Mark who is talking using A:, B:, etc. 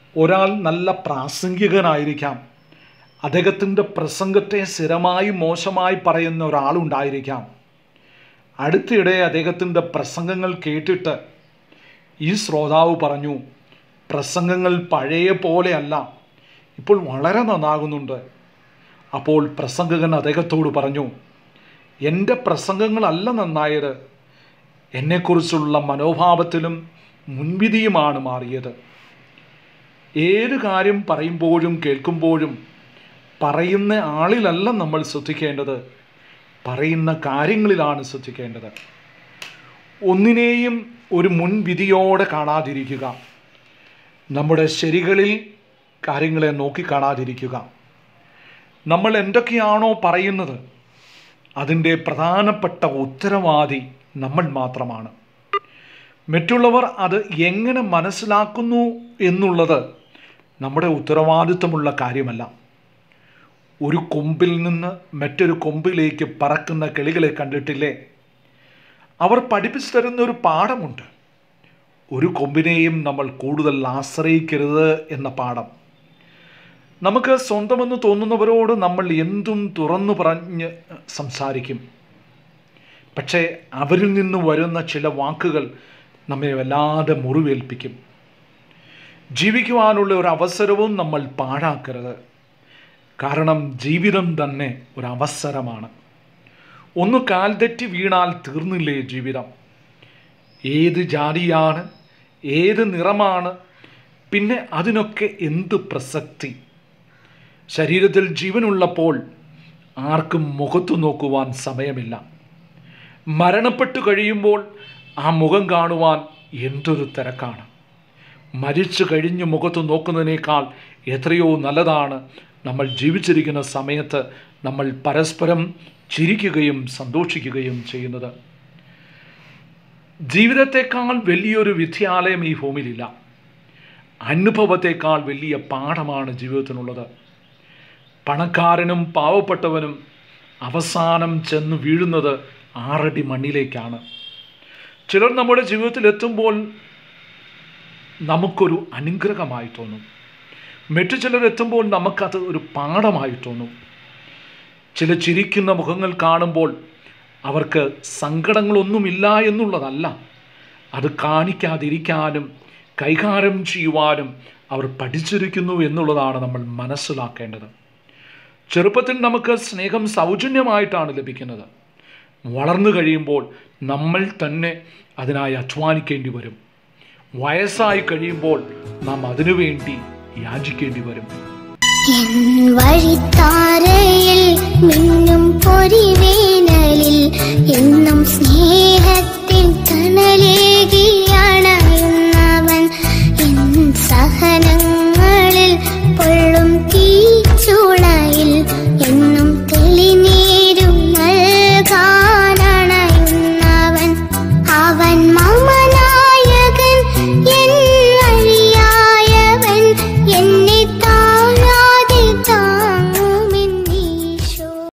A: ഒരാൾ നല്ല പ്രാസംഗികനായിരിക്കാം അദ്ദേഹത്തിൻ്റെ പ്രസംഗത്തെ സ്ഥിരമായി മോശമായി പറയുന്ന ഒരാളുണ്ടായിരിക്കാം അടുത്തിടെ അദ്ദേഹത്തിൻ്റെ പ്രസംഗങ്ങൾ കേട്ടിട്ട് ഈ ശ്രോതാവ് പറഞ്ഞു പ്രസംഗങ്ങൾ പഴയ പോലെയല്ല ഇപ്പോൾ വളരെ നന്നാകുന്നുണ്ട് അപ്പോൾ പ്രസംഗകൻ അദ്ദേഹത്തോട് പറഞ്ഞു എൻ്റെ പ്രസംഗങ്ങളല്ല നന്നായത് എന്നെക്കുറിച്ചുള്ള മനോഭാവത്തിലും മുൻവിധിയുമാണ് മാറിയത് ഏത് കാര്യം പറയുമ്പോഴും കേൾക്കുമ്പോഴും പറയുന്ന ആളിലല്ല നമ്മൾ ശ്രദ്ധിക്കേണ്ടത് പറയുന്ന കാര്യങ്ങളിലാണ് ശ്രദ്ധിക്കേണ്ടത് ഒന്നിനെയും ഒരു മുൻവിധിയോടെ കാണാതിരിക്കുക നമ്മുടെ ശരികളിൽ കാര്യങ്ങളെ നോക്കി കാണാതിരിക്കുക നമ്മൾ എന്തൊക്കെയാണോ പറയുന്നത് അതിൻ്റെ പ്രധാനപ്പെട്ട ഉത്തരവാദി നമ്മൾ മാത്രമാണ് മറ്റുള്ളവർ അത് എങ്ങനെ മനസ്സിലാക്കുന്നു എന്നുള്ളത് നമ്മുടെ ഉത്തരവാദിത്വമുള്ള കാര്യമല്ല ഒരു കൊമ്പിൽ നിന്ന് മറ്റൊരു കൊമ്പിലേക്ക് പറക്കുന്ന കിളികളെ കണ്ടിട്ടില്ലേ അവർ പഠിപ്പിച്ചു തരുന്ന ഒരു പാഠമുണ്ട് ഒരു കൊമ്പിനെയും നമ്മൾ കൂടുതൽ ആശ്രയിക്കരുത് എന്ന പാഠം നമുക്ക് സ്വന്തമെന്ന് തോന്നുന്നവരോട് നമ്മൾ എന്തും തുറന്നു പറഞ്ഞ് സംസാരിക്കും പക്ഷേ അവരിൽ നിന്ന് വരുന്ന ചില വാക്കുകൾ നമ്മെ വല്ലാതെ മുറിവേൽപ്പിക്കും ജീവിക്കുവാനുള്ള ഒരു അവസരവും നമ്മൾ പാഴാക്കരുത് കാരണം ജീവിതം തന്നെ ഒരു അവസരമാണ് ഒന്ന് കാൽ തെറ്റി വീണാൽ തീർന്നില്ലേ ജീവിതം ഏത് ജാതിയാണ് ഏത് നിറമാണ് പിന്നെ അതിനൊക്കെ എന്ത് പ്രസക്തി ശരീരത്തിൽ ജീവനുള്ളപ്പോൾ ആർക്കും മുഖത്തു നോക്കുവാൻ സമയമില്ല മരണപ്പെട്ടു കഴിയുമ്പോൾ ആ മുഖം കാണുവാൻ എന്തൊരു തിരക്കാണ് മരിച്ചു കഴിഞ്ഞ് മുഖത്ത് നോക്കുന്നതിനേക്കാൾ എത്രയോ നല്ലതാണ് നമ്മൾ ജീവിച്ചിരിക്കുന്ന സമയത്ത് നമ്മൾ പരസ്പരം ചിരിക്കുകയും സന്തോഷിക്കുകയും ചെയ്യുന്നത് ജീവിതത്തെക്കാൾ വലിയൊരു വിദ്യാലയം ഈ ഭൂമിയിലില്ല അനുഭവത്തെക്കാൾ വലിയ പാഠമാണ് ജീവിതത്തിനുള്ളത് പണക്കാരനും പാവപ്പെട്ടവനും അവസാനം ചെന്ന് വീഴുന്നത് ആറടി മണ്ണിലേക്കാണ് ചിലർ നമ്മുടെ ജീവിതത്തിൽ എത്തുമ്പോൾ നമുക്കൊരു അനുഗ്രഹമായി തോന്നും മറ്റു ചിലർ എത്തുമ്പോൾ നമുക്കത് ഒരു പാഠമായി തോന്നും ചില ചിരിക്കുന്ന മുഖങ്ങൾ കാണുമ്പോൾ അവർക്ക് സങ്കടങ്ങളൊന്നുമില്ല എന്നുള്ളതല്ല അത് കാണിക്കാതിരിക്കാനും കൈകാര്യം ചെയ്യുവാനും അവർ പഠിച്ചിരിക്കുന്നു എന്നുള്ളതാണ് നമ്മൾ മനസ്സിലാക്കേണ്ടത് ചെറുപ്പത്തിൽ നമുക്ക് സ്നേഹം സൗജന്യമായിട്ടാണ് ലഭിക്കുന്നത് വളർന്നു കഴിയുമ്പോൾ നമ്മൾ തന്നെ അതിനായി അധ്വാനിക്കേണ്ടി വരും വയസ്സായി കഴിയുമ്പോൾ നാം അതിനുവേണ്ടി യാചിക്കേണ്ടി വരും
B: എൻ വഴിത്താരയിൽ മിന്നും പൊരിവേനലിൽ